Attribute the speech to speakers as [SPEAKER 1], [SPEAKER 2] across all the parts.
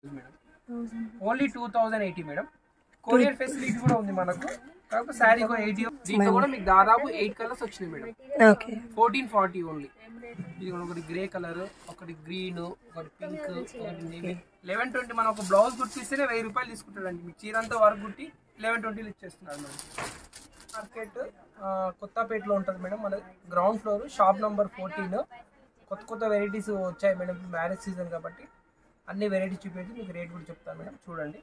[SPEAKER 1] Madam only two thousand eighty madam courier facility కూడా ఉంది మనకు కాకపోతే శారీ ఎయిటీ దీంట్లో కూడా మీకు దాదాపు ఎయిట్ కలర్స్ వచ్చినాయి madam
[SPEAKER 2] okay
[SPEAKER 1] fourteen forty only ఇది కూడా ఒకటి గ్రే కలర్ ఒకటి గ్రీన్ ఒకటి పింక్ ఒకటి నేవీ లెవెన్ ట్వంటీ మనం ఒక బ్లౌజ్ కుట్టిస్తేనే వెయ్యి రూపాయలు తీసుకుంటాడండి మీకు చీర అంతా వర్క్ కుట్టి లెవెన్ ట్వంటీలు ఇచ్చేస్తున్నారు మేడం మార్కెట్ ఆ, కొత్తపేటలో ఉంటుంది మేడం మన ground floor shop number fourteen కొత్త కొత్త వెరైటీస్ వచ్చాయి మేడం ఇప్పుడు మ్యారేజ్ సీజన్ కాబట్టి అన్ని వెరైటీస్ చూపించి మీకు రేట్ కూడా చెప్తాను మేడం చూడండి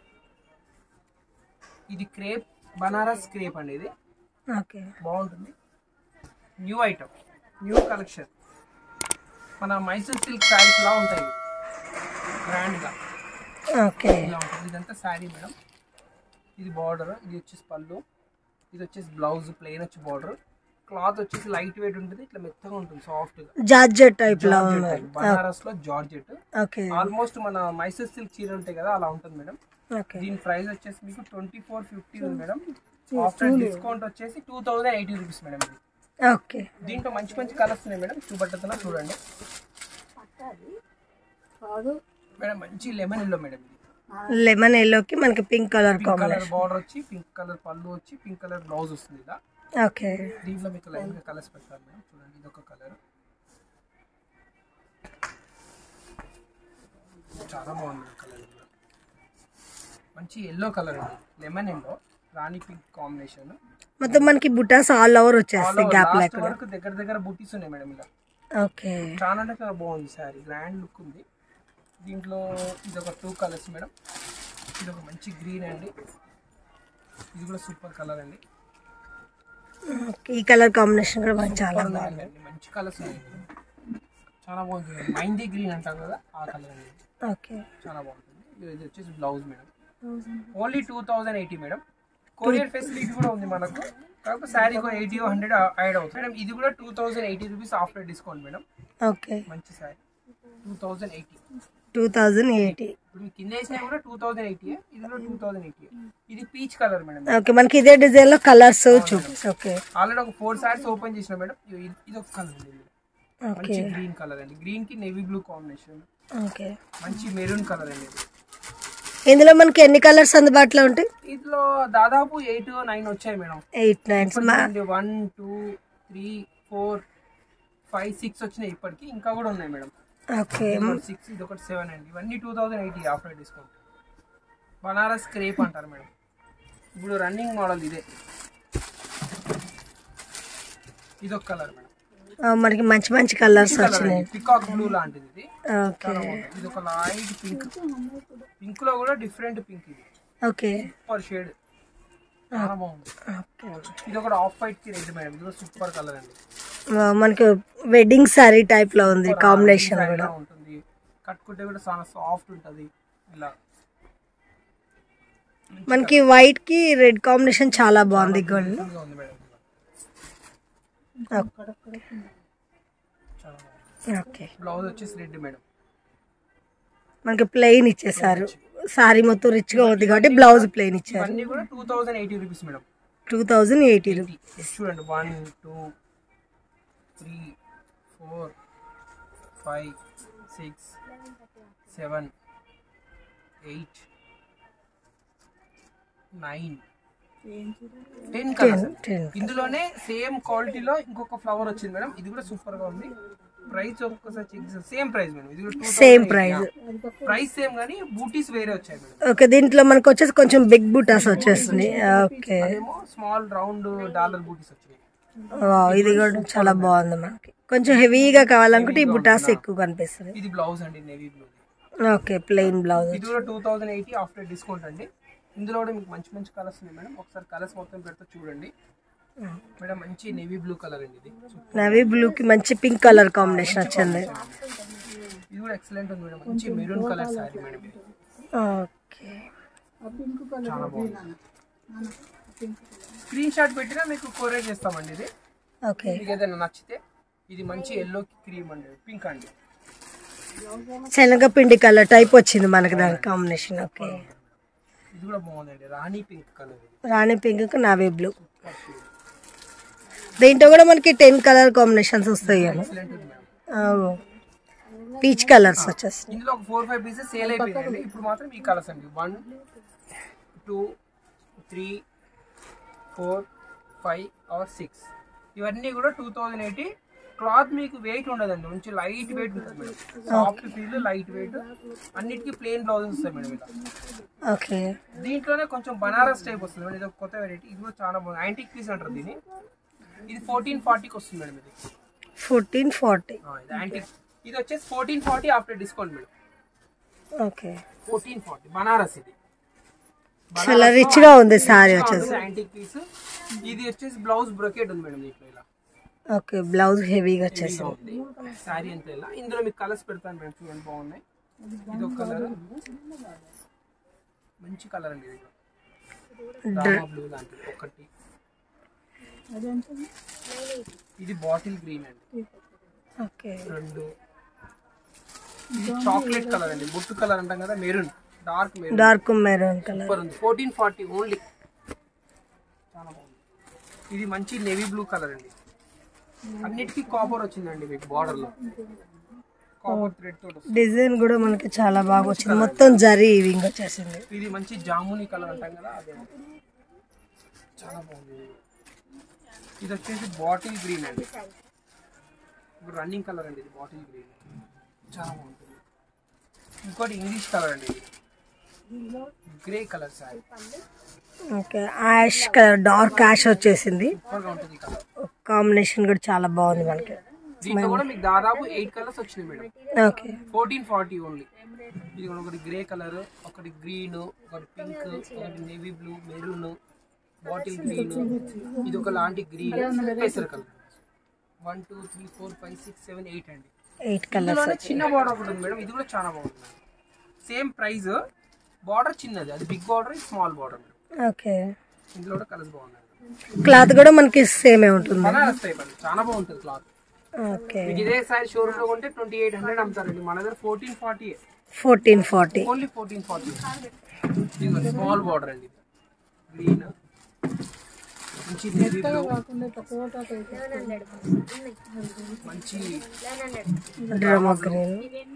[SPEAKER 1] ఇది క్రేప్ బనారస్ క్రేప్ అండి ఇది
[SPEAKER 2] ఓకే
[SPEAKER 1] బాగుంటుంది న్యూ ఐటమ్ న్యూ కలెక్షన్ మన మైసూర్ సిల్క్ శారీస్ లా ఉంటాయి గ్రాండ్గా
[SPEAKER 2] ఓకే
[SPEAKER 1] ఇలా ఉంటుంది ఇదంతా శారీ మేడం ఇది బార్డర్ ఇది వచ్చేసి పళ్ళు ఇది వచ్చేసి బ్లౌజ్ ప్లెయిన్ వచ్చి బార్డర్ క్లాత్ వచ్చేసి లైట్ వెయిట్ ఉంటుంది ఇట్లా మెత్తగా ఉంటుంది సాఫ్ట్ గా
[SPEAKER 2] జార్జెట్ టైప్ లో ఉంది
[SPEAKER 1] బనారస్ లో జార్జెట్
[SPEAKER 2] ఓకే
[SPEAKER 1] ఆల్మోస్ట్ మన మైసూర్ సిల్క్ చీర ఉంటాయి కదా అలా ఉంటుంది మేడం
[SPEAKER 2] ఓకే
[SPEAKER 1] దీని ప్రైస్ వచ్చేసి మీకు ట్వంటీ ఫోర్ ఫిఫ్టీ ఉంది మేడం ఆఫ్టర్ డిస్కౌంట్ వచ్చేసి two thousand eighty rupees madam ఇది
[SPEAKER 2] ఓకే
[SPEAKER 1] దీంట్లో మంచి మంచి కలర్స్ ఉన్నాయి మేడం చూపట్టుతున్నా చూడండి మేడం మంచి లెమన్ ఎల్లో మేడం ఇది
[SPEAKER 2] లెమన్ ఎల్లోకి మనకి pink colour
[SPEAKER 1] pink colour
[SPEAKER 2] combination
[SPEAKER 1] border వచ్చి పింక్ కలర్ పళ్ళు వచ్చి పింక్ కలర్ బ్లౌజ్ వస్తుంది ఇలా
[SPEAKER 2] ఓకే
[SPEAKER 1] దీంట్లో మీకు లైన్ గా కలర్స్ పెడతాను మేడం చూడండి ఇది ఒక కలర్ చాలా బాగుంది కలర్ మంచి ఎల్లో కలర్ అండి లెమన్ ఎల్లో రాణి పింక్ కాంబినేషన్
[SPEAKER 2] మొత్తం మనకి బుటాస్ ఆల్ ఓవర్ వచ్చేస్తాయి గ్యాప్
[SPEAKER 1] లాస్ట్
[SPEAKER 2] లేకుండా
[SPEAKER 1] వరకు దగ్గర దగ్గర బూటీస్ ఉన్నాయి మేడం ఇలా
[SPEAKER 2] ఓకే
[SPEAKER 1] చాలా అంటే చాలా బాగుంది సారీ గ్రాండ్ లుక్ ఉంది దీంట్లో ఇది ఒక టూ కలర్స్ మేడం ఇది ఒక మంచి గ్రీన్ అండి ఇది కూడా సూపర్ కలర్ అండి
[SPEAKER 2] ఈ కలర్ కాంబినేషన్ కూడా మనకి చాలా బాగుంది
[SPEAKER 1] ఉన్నాయండి మంచి కలర్స్ ఉన్నాయి చాలా బాగుంటుంది మైందీ గ్రీన్ అంటాం కదా ఆ కలర్ అండి
[SPEAKER 2] ఓకే
[SPEAKER 1] చాలా బాగుంటుంది ఇది ఇది వచ్చేసి blouse madam only two thousand eighty madam courier facility కూడా ఉంది మనకు కాకపోతే శారీ ఎయిటీ హండ్రెడ్ యాడ్ అవుతుంది మేడం ఇది కూడా two thousand eighty rupees after discount madam
[SPEAKER 2] okay
[SPEAKER 1] మంచి sari two thousand eighty
[SPEAKER 2] two thousand eighty
[SPEAKER 1] ఇప్పుడు మీకు కింద వేసినా కూడా టూ థౌసండ్ ఎయిటీ ఇది కూడా టూ థౌసండ్ ఎయిటీ ఇది పీచ్ కలర్ మేడం
[SPEAKER 2] ఓకే మనకి ఇదే డిజైన్ లో కలర్స్ చూపిస్తాయి ఓకే
[SPEAKER 1] ఆల్రెడీ ఒక ఫోర్ సారీస్ ఓపెన్ చేసిన మేడం ఇది ఇది ఒక కలర్ అండి ఇది.
[SPEAKER 2] ఓకే
[SPEAKER 1] మంచి గ్రీన్ కలర్ అండి గ్రీన్ కి నేవీ బ్లూ కాంబినేషన్
[SPEAKER 2] ఓకే
[SPEAKER 1] మంచి మెరూన్ కలర్ అండి ఇది.
[SPEAKER 2] ఇందులో మనకి ఎన్ని కలర్స్ అందుబాటులో ఉంటాయి
[SPEAKER 1] ఇందులో దాదాపు ఎయిట్ నైన్ వచ్చాయి madam
[SPEAKER 2] eight nines
[SPEAKER 1] one two three four five six వచ్చినాయి ఇప్పటికి ఇంకా కూడా ఉన్నాయి మేడం
[SPEAKER 2] ఓకే
[SPEAKER 1] సిక్స్ ఇది ఒకటి సెవెన్ అండి ఇవన్నీ two thousand eighty after discount Banaras crepe అంటారు మేడం ఇప్పుడు రన్నింగ్ మోడల్ ఇదే ఇది ఒక కలర్ మేడం
[SPEAKER 2] మనకి మంచి మంచి కలర్స్ వచ్చినాయి
[SPEAKER 1] పికాక్ బ్లూ లాంటిది ఇది
[SPEAKER 2] ఓకే
[SPEAKER 1] చాలా బాగుంది. ఇది ఒక లైట్ పింక్ పింక్ లో కూడా డిఫరెంట్ పింక్ ఇది
[SPEAKER 2] ఓకే
[SPEAKER 1] సూపర్ షేడ్ చాలా బాగుంది
[SPEAKER 2] ఓకే
[SPEAKER 1] ఇది ఒకటి ఆఫ్ వైట్ కి రెడ్ మేడం ఇది కూడా సూపర్ కలర్ అండి
[SPEAKER 2] మనకి వెడ్డింగ్ సారీ టైప్ లో ఉంది కాంబినేషన్
[SPEAKER 1] Design
[SPEAKER 2] కూడా
[SPEAKER 1] లా ఉంటుంది కట్టుకుంటే కూడా చాలా సాఫ్ట్ ఉంటది ఇలా
[SPEAKER 2] మనకి వైట్ కి రెడ్ కాంబినేషన్ చాలా బాగుంది గోల్డ్
[SPEAKER 1] గా ఉంది మేడం చాలా బాగుంది
[SPEAKER 2] ఓకే
[SPEAKER 1] బ్లౌజ్ వచ్చేసి రెడ్ మేడం
[SPEAKER 2] మనకి ప్లెయిన్ ఇచ్చేసారు సారీ మొత్తం రిచ్ గా ఉంది కాబట్టి బ్లౌజ్ ప్లెయిన్ ఇచ్చారు
[SPEAKER 1] ఇవన్నీ కూడా two thousand eighty rupees madam
[SPEAKER 2] two thousand eighty rupees
[SPEAKER 1] చూడండి one two three four five six seven eight nine ten colours
[SPEAKER 2] ten
[SPEAKER 1] ఇందులోనే సేమ్ క్వాలిటీలో ఇంకొక ఫ్లవర్ వచ్చింది మేడం ఇది కూడా సూపర్ గా ఉంది ప్రైస్ ఒక్కసారి చెక్ చేస్తే సేమ్ ప్రైస్ మేడం ఇది కూడా
[SPEAKER 2] సేమ్ ప్రైస్
[SPEAKER 1] ప్రైస్ సేమ్ కానీ బూటీస్ వేరే వచ్చాయి మేడం
[SPEAKER 2] ఓకే దీంట్లో మనకు వచ్చేసి కొంచెం బిగ్ బుటాస్ వచ్చేస్తుంది ఓకే
[SPEAKER 1] అదేమో స్మాల్ రౌండ్ డాలర్ బూటీస్ వచ్చినాయి
[SPEAKER 2] వావ్, ఇది కూడా చాలా బాగుంది మనకి కొంచెం హెవీగా కావాలనుకుంటే ఈ బుటాస్ ఎక్కువ కనిపిస్తుంది
[SPEAKER 1] ఇది బ్లౌజ్ అండి navy blue
[SPEAKER 2] okay plain blouse
[SPEAKER 1] ఇది కూడా two thousand eighty after discount అండి ఇందులో కూడా మీకు మంచి మంచి కలర్స్ ఉన్నాయి మేడం ఒకసారి కలర్స్ మొత్తం పెడితే చూడండి మేడం మంచి నేవీ బ్లూ కలర్ అండి ఇది
[SPEAKER 2] నవీ బ్లూ కి మంచి పింక్ కలర్ కాంబినేషన్ వచ్చింది
[SPEAKER 1] ఇది కూడా ఎక్సలెంట్ ఉంది మేడం మంచి మెరూన్ కలర్ సారీ మేడం ఇది
[SPEAKER 2] ఓకే
[SPEAKER 1] చాలా బాగుంది స్క్రీన్ షాట్ పెట్టినా మీకు కొరియర్ చేస్తామండి ఇది
[SPEAKER 2] ఓకే
[SPEAKER 1] మీకు ఏదైనా నచ్చితే ఇది మంచి ఎల్లో క్రీమ్ అండి పింక్ అండి
[SPEAKER 2] శనగపిండి కలర్ టైప్ వచ్చింది మనకి దాని కాంబినేషన్ ఓకే
[SPEAKER 1] ఇది కూడా బాగుందండి రాణి పింక్ కలర్ ఇది
[SPEAKER 2] రాణి పింక్ నావీ బ్లూ దీంట్లో కూడా మనకి టెన్ కలర్ కాంబినేషన్స్ వస్తాయి
[SPEAKER 1] ఎక్సలెంట్ ఉంది మేడం
[SPEAKER 2] అవును. పీచ్ కలర్స్ వచ్చేస్తుంది
[SPEAKER 1] ఇందులో ఒక ఫోర్ ఫైవ్ పీసెస్ సేల్ అయిపోయాయండి ఇప్పుడు మాత్రం ఈ కలర్స్ అండి one two three four five or six ఇవన్నీ కూడా టూ థౌజండ్ ఎయిటీ క్లాత్ మీకు వెయిట్ ఉండదండి మంచి లైట్ వెయిట్ ఉంటుంది madam soft feel light weight అన్నిటికీ ప్లేన్ బ్లౌజెస్ వస్తాయి మేడం ఇలా
[SPEAKER 2] ఓకే
[SPEAKER 1] దీంట్లోనే కొంచెం బనారస్ టైప్ వస్తుంది మేడం ఇది ఒక కొత్త వెరైటీ ఇది కూడా చాలా బాగుంది యాంటిక్ పీస్ అంటారు దీన్ని ఇది ఫోర్టీన్ ఫార్టీకి వస్తుంది మేడం ఇది
[SPEAKER 2] ఫోర్టీన్ ఫార్టీ
[SPEAKER 1] ఆ, ఇది యాంటిక్ ఇది వచ్చేసి fourteen forty after discount madam
[SPEAKER 2] okay
[SPEAKER 1] fourteen forty Banaras ఇది
[SPEAKER 2] చాలా రిచ్ గా ఉంది సారీ వచ్చేసి
[SPEAKER 1] యాంటిక్ పీస్ ఇది వచ్చేసి బ్లౌజ్ బ్రొకెట్ ఉంది మేడం దీంట్లో ఇలా
[SPEAKER 2] ఓకే బ్లౌజ్ హెవీగా వచ్చేసి
[SPEAKER 1] హెవీగా ఉంది శారీ అంతా ఇలా ఇందులో మీకు కలర్స్ పెడతాను మేడం చూడండి బాగున్నాయి ఇది ఒక కలర్ మంచి కలర్ అండి ఇది రామా బ్లూ లాంటిది ఒకటి ఇది బాటిల్ గ్రీన్ అండి
[SPEAKER 2] ఓకే
[SPEAKER 1] రెండు ఇది చాక్లెట్ కలర్ అండి బుట్టు కలర్ అంటాం కదా maroon dark maroon
[SPEAKER 2] dark maroon colour
[SPEAKER 1] super ఉంది ఫోర్టీన్ ఫార్టీ ఓన్లీ చాలా బాగుంది ఇది మంచి నేవీ బ్లూ కలర్ అండి అన్నిటికీ కాపర్ వచ్చిందండి మీకు బార్డర్ లో కాపర్ థ్రెడ్ తోటి వస్తుంది.
[SPEAKER 2] డిజైన్ కూడా మనకి చాలా బాగా వచ్చింది మొత్తం జరీ ఇవింగ్ వచ్చేసింది
[SPEAKER 1] ఇది మంచి జాముని కలర్ అంటాం కదా అదే చాలా బాగుంది ఇది. ఇది వచ్చేసి బాటిల్ గ్రీన్ అండి ఇప్పుడు రన్నింగ్ కలర్ అండి ఇది బాటిల్ గ్రీన్ చాలా బాగుంటుంది ఇంకోటి ఇంగ్లీష్ కలర్ అండి ఇది grey colour sari
[SPEAKER 2] okay ash colour dark ash వచ్చేసింది
[SPEAKER 1] సూపర్గా ఉంటుంది ఈ కలర్
[SPEAKER 2] కాంబినేషన్ కూడా చాలా బాగుంది మనకి
[SPEAKER 1] దీంట్లో కూడా మీకు దాదాపు ఎయిట్ కలర్స్ వచ్చినాయి madam
[SPEAKER 2] okay
[SPEAKER 1] fourteen forty only ఇది కూడా ఒకటి గ్రే కలర్ ఒకటి గ్రీన్ ఒకటి పింక్ ఒకటి navy blue maroon bottle green ఇది ఒక లాంటి గ్రీన్ పెసర్ colour one two three four five six seven eight అండి
[SPEAKER 2] ఎయిట్ కలర్స్
[SPEAKER 1] ఇందులోనే చిన్న బార్డర్ ఒకటి ఉంది మేడం ఇది కూడా చాలా బాగుంది సేమ్ ప్రైస్ బార్డర్ చిన్నది అది big border small border
[SPEAKER 2] okay
[SPEAKER 1] ఇందులో కూడా కలర్స్ బాగున్నాయి
[SPEAKER 2] క్లాత్ కూడా మనకి సేమే ఉంటుంది
[SPEAKER 1] బనారస్ టైప్ అండి చాలా బాగుంటుంది క్లాత్
[SPEAKER 2] ఓకే
[SPEAKER 1] మీకు ఇదే సారీ షోరూమ్ లో కొంటే ట్వంటీ ఎయిట్ హండ్రెడ్ అమ్ముతారండి మన దగ్గర fourteen forty
[SPEAKER 2] fourteen forty
[SPEAKER 1] only fourteen forty ఇది స్మాల్ బార్డర్ అండి గ్రీన్ మంచి నేవీ బ్లూ మంచి
[SPEAKER 2] డ్రామా గ్రీన్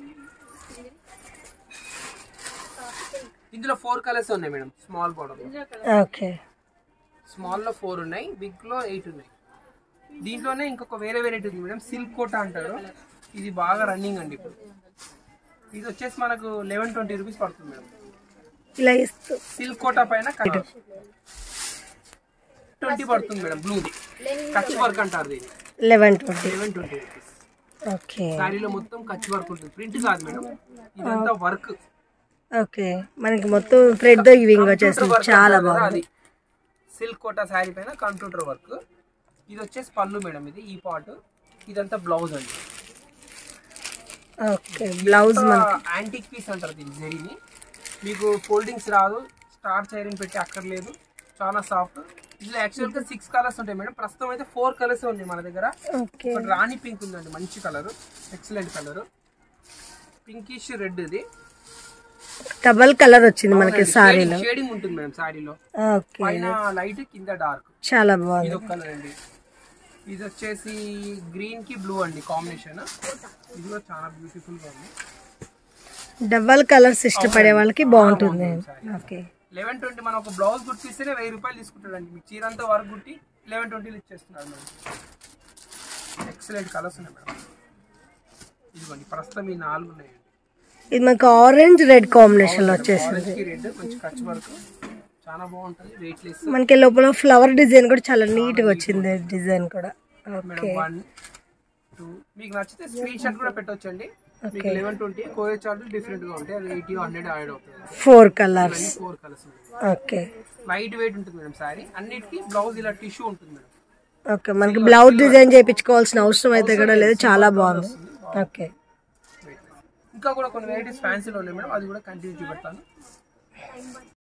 [SPEAKER 1] ఇందులో ఫోర్ కలర్స్ ఉన్నాయి madam small border
[SPEAKER 2] okay
[SPEAKER 1] small లో ఫోర్ ఉన్నాయి బిగ్ లో ఎయిట్ ఉన్నాయి దీంట్లోనే ఇంకొక వేరే వెరైటీ ఉంది మేడం సిల్క్ కోట అంటారు ఇది బాగా రన్నింగ్ అండి ఇప్పుడు ఇది వచ్చేసి మనకు లెవెన్ ట్వంటీ రూపీస్ పడుతుంది మేడం
[SPEAKER 2] ఇలా ఇస్తూ
[SPEAKER 1] సిల్క్ కోటా పైన ట్వంటీ పడుతుంది మేడం బ్లూది కచ్ వర్క్ అంటారు దీన్ని
[SPEAKER 2] eleven twenty
[SPEAKER 1] eleven twenty rupees
[SPEAKER 2] okay
[SPEAKER 1] శారీలో మొత్తం కచ్ వర్క్ ఉంటుంది ప్రింట్ కాదు మేడం ఇదంతా వర్క్
[SPEAKER 2] ఓకే మనకి మొత్తం థ్రెడ్ తో ఇవింగ్ వచ్చేసింది చాలా బాగుంది
[SPEAKER 1] అది సిల్క్ కోటా శారీ పైన కంప్యూటర్ వర్క్ ఇది వచ్చేసి పళ్ళు మేడం ఇది ఈ పార్ట్ ఇదంతా బ్లౌజ్ అండి
[SPEAKER 2] ఓకే బ్లౌజ్ మనకి
[SPEAKER 1] యాంటిక్ పీస్ అంటారు దీన్ని జరీని మీకు ఫోల్డింగ్స్ రాదు స్టార్ చైరింగ్ పెట్టి అక్కర్లేదు చాలా సాఫ్ట్ ఇందులో యాక్చువల్ గా సిక్స్ కలర్స్ ఉంటాయి మేడం ప్రస్తుతం అయితే ఫోర్ కలర్స్ ఉన్నాయి మన దగ్గర
[SPEAKER 2] ఓకే
[SPEAKER 1] ఒకటి రాణి పింక్ ఉందండి మంచి colour excellent colour pinkish red ఇది
[SPEAKER 2] డబల్ కలర్ వచ్చింది మనకి సారీలో
[SPEAKER 1] షేడింగ్ ఉంటుంది మేడం సారీలో
[SPEAKER 2] ఓకే
[SPEAKER 1] పైన లైట్ కింద డార్క్
[SPEAKER 2] చాలా
[SPEAKER 1] ఇది
[SPEAKER 2] బాగుంది
[SPEAKER 1] ఒక కలర్ అండి ఇది వచ్చేసి గ్రీన్ కి బ్లూ అండి కాంబినేషన్ ఇది కూడా చాలా బ్యూటిఫుల్ గా ఉంది
[SPEAKER 2] డబల్ కలర్స్ ఇష్టపడే వాళ్ళకి బాగుంటుంది ఓకే
[SPEAKER 1] లెవెన్ ట్వంటీ మనం ఒక బ్లౌజ్ కుట్టిస్తేనే వెయ్యి రూపాయలు తీసుకుంటాడండి మీకు చీర అంతా వర్క్ కుట్టి లెవెన్ ట్వంటీలు ఇచ్చేస్తున్నారు మేడం ఎక్సలెంట్ కలర్స్ ఉన్నాయి మేడం ఇదిగోండి ప్రస్తుతం ఈ నాలుగు ఉన్నాయండి
[SPEAKER 2] ఇది మనకి ఆరెంజ్ రెడ్ కాంబినేషన్ లో వచ్చేసింది
[SPEAKER 1] ఆరెంజ్ కి రెడ్ మంచి కచ్ వర్క్ చాలా బాగుంటుంది వెయిట్ లెస్
[SPEAKER 2] మనకి లోపల ఫ్లవర్ డిజైన్ కూడా చాలా నీట్ గా వచ్చింది డిజైన్ కూడా
[SPEAKER 1] మేడం
[SPEAKER 2] ఓకే
[SPEAKER 1] వన్ టూ మీకు నచ్చితే స్క్రీన్ షాట్ కూడా పెట్టొచ్చండి మీకు లెవెన్ ట్వంటీ కోయర్ చార్జెస్ డిఫరెంట్ గా ఉంటాయి అది ఎయిటీ హండ్రెడ్ యాడ్ అవుతుంది
[SPEAKER 2] ఫోర్ కలర్స్
[SPEAKER 1] ఫోర్ కలర్స్ ఉన్నాయి
[SPEAKER 2] ఓకే
[SPEAKER 1] లైట్ వెయిట్ ఉంటుంది మేడం సారీ అన్నిటికీ బ్లౌజ్ ఇలా టిష్యూ ఉంటుంది మేడం
[SPEAKER 2] ఓకే మనకి బ్లౌజ్ డిజైన్ చేయించుకోవాల్సిన అవసరం అయితే కూడా లేదు చాలా బాగుంది ఓకే
[SPEAKER 1] ఇంకా కూడా కొన్ని వెరైటీస్ ఫ్యాన్సీలో ఉన్నాయి మేడం అది కూడా కంటిన్యూ చూపెడతాను